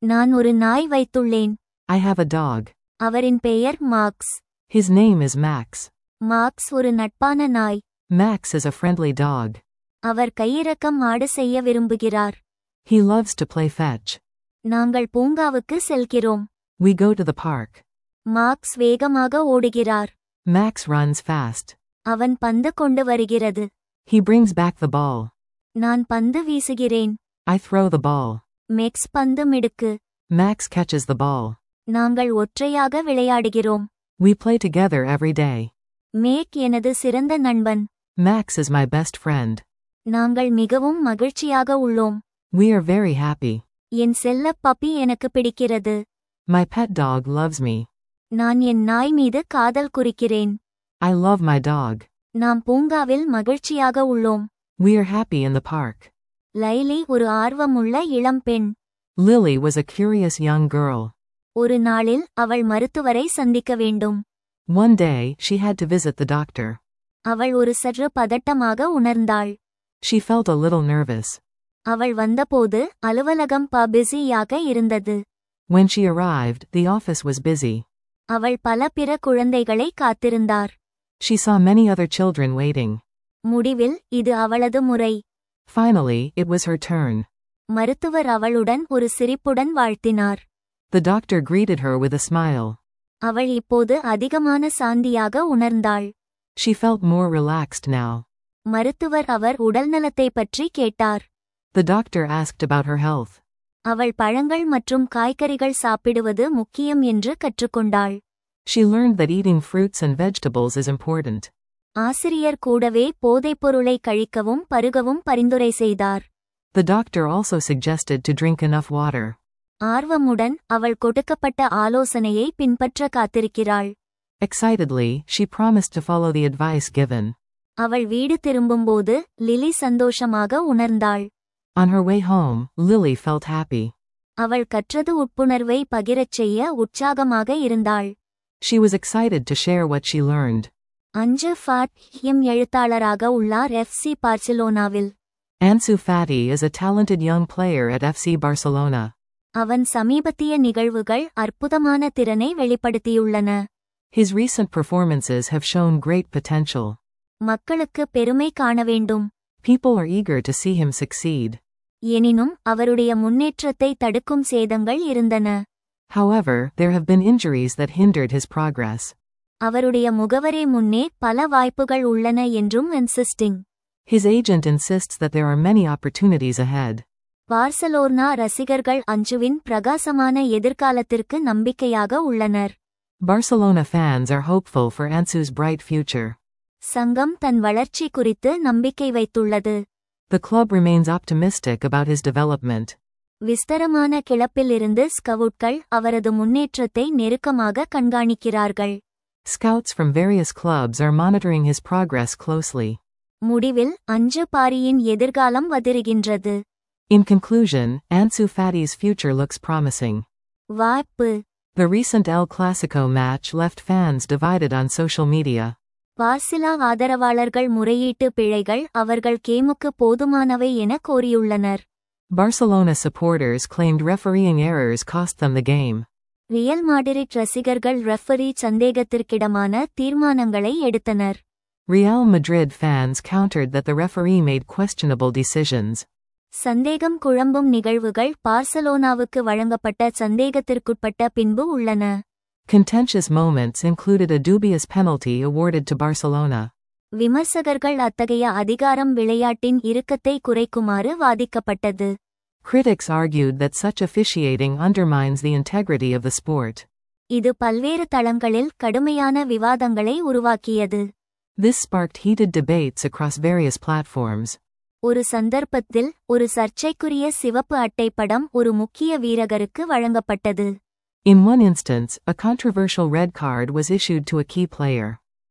நான் ஒரு நாய் வைத்துள்ளேன் I have a dog. அவரின் பெயர் Max His name is Max. Max ஒரு நட்பான நாய் Max is a friendly dog. அவர் கையிறக்கம் ஆடு செய்ய விரும்புகிறார் He loves to play fetch. நாங்கள் பூங்காவுக்கு செல்கிறோம் We go to the park. Max வேகமாக ஓடுகிறார் Max runs fast. அவன் பந்து கொண்டு வருகிறது He brings back the ball. நான் பந்து வீசுகிறேன் I throw the ball. மெக்ஸ் பந்து மிடுக்கு Max catches the ball. நாங்கள் ஒற்றையாக விளையாடுகிறோம் We play together every day. Max எனது சிறந்த நண்பன் Max is my best friend. நாங்கள் மிகவும் மகிழ்ச்சியாக உள்ளோம் We are very happy. என் செல்ல பப்பி எனக்கு பிடிக்கிறது My pet dog loves me. நான் என் நாய் மீது காதல் குறிக்கிறேன் I love my dog. நாம் பூங்காவில் மகிழ்ச்சியாக உள்ளோம் We are happy in the park. லைலி ஒரு ஆர்வமுள்ள இளம்பெண் Lily was a curious young girl. ஒரு நாளில் அவள் மருத்துவரை சந்திக்க வேண்டும் One day, she had to visit the doctor. அவள் ஒரு சற்று பதட்டமாக உணர்ந்தாள் She felt a little nervous. அவள் வந்தபோது அலுவலகம் ப பிஸியாக இருந்தது When she arrived, the office was busy. அவள் பல பிற குழந்தைகளை காத்திருந்தார் She saw many other children waiting. முடிவில் இது அவளது முறை Finally, it was her turn. மருத்துவர் அவளுடன் ஒரு சிரிப்புடன் வாழ்த்தினார் The doctor greeted her with a smile. அவள் இப்போது அதிகமான சாந்தியாக உணர்ந்தாள் She felt more relaxed now. மருத்துவர் அவர் உடல்நலத்தை பற்றி கேட்டார் The doctor asked about her health. அவள் பழங்கள் மற்றும் காய்கறிகள் சாப்பிடுவது முக்கியம் என்று கற்றுக்கொண்டாள் She learned that eating fruits and vegetables is important. ஆசிரியர் கூடவே போதைப்பொருளை கழிக்கவும் பருகவும் பரிந்துரை செய்தார் The doctor also suggested to drink enough water. ஆர்வமுடன் அவள் கொடுக்கப்பட்ட ஆலோசனையை பின்பற்ற காத்திருக்கிறாள் Excitedly, she promised to follow the advice given. அவள் வீடு திரும்பும்போது லிலி சந்தோஷமாக உணர்ந்தாள் On her way home, Lily felt happy. அவள் கற்றது உட்புணர்வை பகிரச் செய்ய உற்சாகமாக இருந்தாள் She was excited to share what she learned. அஞ்சு ஃபாட் ஹிம் எழுத்தாளராக உள்ளார் எஃப்சி பார்சிலோனாவில் Ansu Fati is a talented young player at FC Barcelona. அவன் சமீபத்திய நிகழ்வுகள் அற்புதமான திறனை வெளிப்படுத்தியுள்ளன His recent performances have shown great potential. மக்களுக்கு பெருமை காண வேண்டும் People are eager to see him succeed. எனினும் அவருடைய முன்னேற்றத்தை தடுக்கும் சேதங்கள் இருந்தன However, there have been injuries that hindered his progress. அவருடைய முகவரே முன்னே பல வாய்ப்புகள் உள்ளன என்றும் insisting His agent insists that there are many opportunities ahead. Barcelona ரசிகர்கள் அஞ்சுவின் பிரகாசமான எதிர்காலத்திற்கு நம்பிக்கையாக உள்ளனர் Barcelona fans are hopeful for Ansu's bright future. சங்கம் தன் வளர்ச்சி குறித்து நம்பிக்கை வைத்துள்ளது The club remains optimistic about his development. விஸ்தரமான கிளப்பிலிருந்து ஸ்கவுட்கள் அவரது முன்னேற்றத்தை நெருக்கமாக கண்காணிக்கிறார்கள் Scouts from various clubs are monitoring his progress closely. முடிவில் அஞ்சு பாரியின் எதிர்காலம் வதிருகின்றது In conclusion, Ansu Fati's future looks promising. வாய்ப்பு The recent El Clasico match left fans divided on social media. பார்சிலா ஆதரவாளர்கள் முறையீட்டு பிழைகள் அவர்கள் கேமுக்கு போதுமானவை என கோரியுள்ளனர் Barcelona supporters claimed refereeing errors cost them the game. Real Madrid ரசிகர்கள் ரெஃபரி சந்தேகத்திற்கிடமான தீர்மானங்களை எடுத்தனர் Real Madrid fans countered that the referee made questionable decisions. சந்தேகம் குழம்பும் நிகழ்வுகள் பார்சலோனாவுக்கு வழங்கப்பட்ட சந்தேகத்திற்குட்பட்ட பின்பு உள்ளன Contentious moments included a dubious penalty awarded to Barcelona. விமர்சகர்கள் அத்தகைய அதிகாரம் விளையாட்டின் இறுக்கத்தை குறைக்குமாறு வாதிக்கப்பட்டது Critics argued that such officiating undermines the integrity of the sport. இது பல்வேறு தளங்களில் கடுமையான விவாதங்களை உருவாக்கியது This sparked heated debates across various platforms. ஒரு சந்தர்ப்பத்தில் ஒரு சர்ச்சைக்குரிய சிவப்பு அட்டை படம் ஒரு முக்கிய வீரகருக்கு வழங்கப்பட்டது In one instance, a controversial red card was issued to a key player.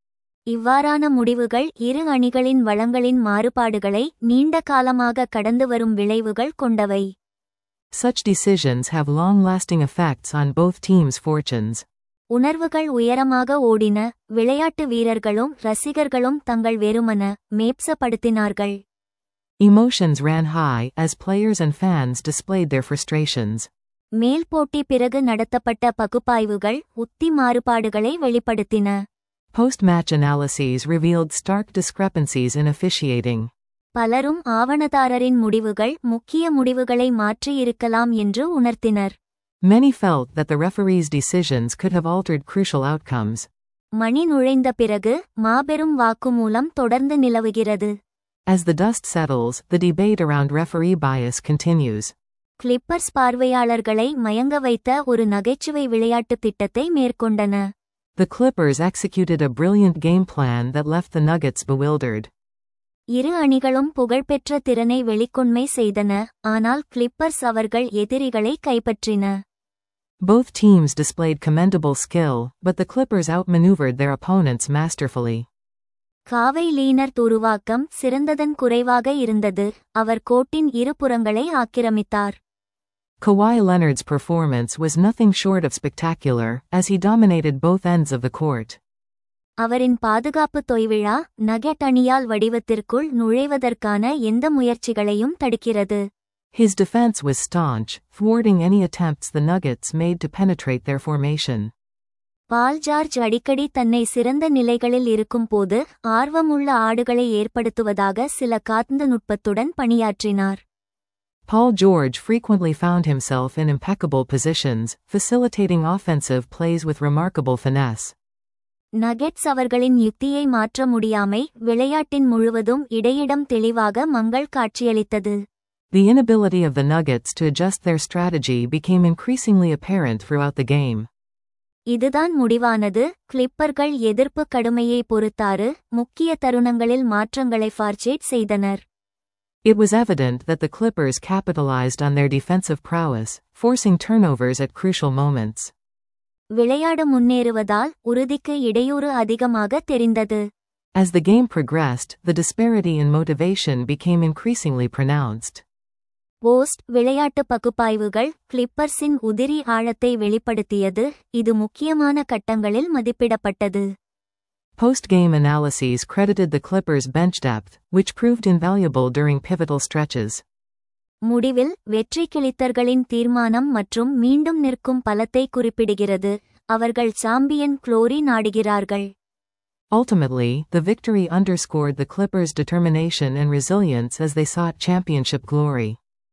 இவ்வாறான முடிவுகள் இரு அணிகளின் வளங்களின் மாறுபாடுகளை நீண்ட காலமாக கடந்து வரும் விளைவுகள் கொண்டவை Such decisions have long lasting effects on both teams' fortunes. உணர்வுகள் உயரமாக ஓடின விளையாட்டு வீரர்களும் ரசிகர்களும் தங்கள் வெறுமன மேப்சப்படுத்தினார்கள் Emotions ran high as players and fans displayed their frustrations. மேல் போட்டி பிறகு நடத்தப்பட்ட பகுப்பாய்வுகள் உத்தி மாறுபாடுகளை வெளிப்படுத்தின Post-match analyses revealed stark discrepancies in officiating. பலரும் ஆவணதாரரின் முடிவுகள் முக்கிய முடிவுகளை மாற்றியிருக்கலாம் என்று உணர்த்தினர் Many felt that the referee's decisions could have altered crucial outcomes. மணி நுழைந்த பிறகு மாபெரும் வாக்குமூலம் தொடர்ந்து நிலவுகிறது As the dust settles, the debate around referee bias continues. Clippers பார்வையாளர்களை மயங்க வைத்த ஒரு நகைச்சுவை விளையாட்டுத் திட்டத்தை மேற்கொண்டன The Clippers executed a brilliant game plan that left the Nuggets bewildered. இரு அணிகளும் புகழ்பெற்ற திறனை வெளிக்கொண்மை செய்தன ஆனால் கிளிப்பர்ஸ் அவர்கள் எதிரிகளை கைப்பற்றின Both teams displayed commendable skill, but the Clippers outmaneuvered their opponents masterfully. காவை லீனர் உருவாக்கம் சிறந்ததன் குறைவாக இருந்தது அவர் கோட்டின் இரு புறங்களை ஆக்கிரமித்தார் Kawhi Leonard's performance was nothing short of spectacular, as he dominated both ends of the court. அவரின் பாதுகாப்பு தொய்விழா நகெட் அணியால் வடிவத்திற்குள் நுழைவதற்கான எந்த முயற்சிகளையும் தடுக்கிறது His defense was staunch, thwarting any attempts the Nuggets made to penetrate their formation. Paul George அடிக்கடி தன்னை சிறந்த நிலைகளில் இருக்கும்போது ஆர்வமுள்ள ஆடுகளை ஏற்படுத்துவதாக சில காந்த நுட்பத்துடன் பணியாற்றினார் Paul George frequently found himself in impeccable positions, facilitating offensive plays with remarkable finesse. Nuggets அவர்களின் யுக்தியை மாற்ற முடியாமை விளையாட்டின் முழுவதும் இடையிடம் தெளிவாக Mangal காட்சியளித்தது The inability of the Nuggets to adjust their strategy became increasingly apparent throughout the game. இதுதான் முடிவானது கிளிப்பர்கள் எதிர்ப்பு கடுமையை பொறுத்தாறு முக்கிய தருணங்களில் மாற்றங்களை ஃபார்ச்சேட் செய்தனர் It was evident that the Clippers capitalized on their defensive prowess, forcing turnovers at crucial moments. விளையாட முன்னேறுவதால் உறுதிக்கு இடையூறு அதிகமாக தெரிந்தது As the game progressed, the disparity in motivation became increasingly pronounced. Post விளையாட்டு பகுப்பாய்வுகள் கிளிப்பர்ஸின் உதிரி ஆழத்தை வெளிப்படுத்தியது இது முக்கியமான கட்டங்களில் மதிப்பிடப்பட்டது Post-game analyses credited the Clippers' bench depth, which proved invaluable during pivotal stretches. முடிவில் வெற்றி கிளித்தர்களின் தீர்மானம் மற்றும் மீண்டும் நிற்கும் பலத்தை குறிப்பிடுகிறது அவர்கள் சாம்பியன் குளோரி நாடுகிறார்கள் Ultimately, the victory underscored the Clippers' determination and resilience as they sought championship glory.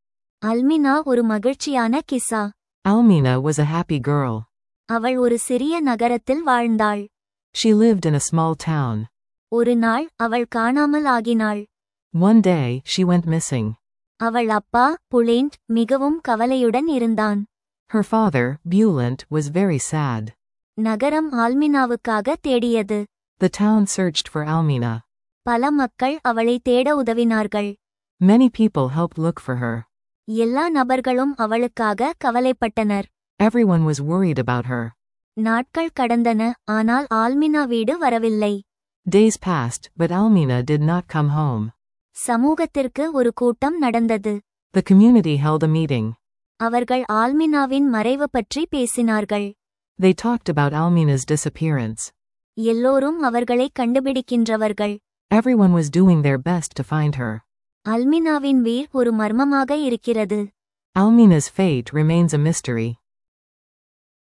அல்மினா ஒரு மகிழ்ச்சியான கிசா Almina was a happy girl. அவள் ஒரு சிறிய நகரத்தில் வாழ்ந்தாள் She lived in a small town. ஒரு நாள் அவள் காணாமல் ஆகினாள் One day, she went missing. அவள் அப்பா புலேண்ட் மிகவும் கவலையுடன் இருந்தான் Her father, Bulant, was very sad. நகரம் ஆல்மினாவுக்காக தேடியது The town searched for Almina. பல மக்கள் அவளை தேட உதவினார்கள் Many people helped look for her. எல்லா நபர்களும் அவளுக்காக கவலைப்பட்டனர் Everyone was worried about her. நாட்கள் கடந்தன ஆனால் ஆல்மினா வீடு வரவில்லை Days passed, but Almina did not come home. சமூகத்திற்கு ஒரு கூட்டம் நடந்தது The community held a meeting. அவர்கள் ஆல்மினாவின் மறைவு பற்றி பேசினார்கள் They talked about Almina's disappearance. எல்லோரும் அவர்களை கண்டுபிடிக்கின்றவர்கள் Everyone was doing their best to find her. அல்மினாவின் Veer ஒரு மர்மமாக இருக்கிறது Almina's fate remains a mystery.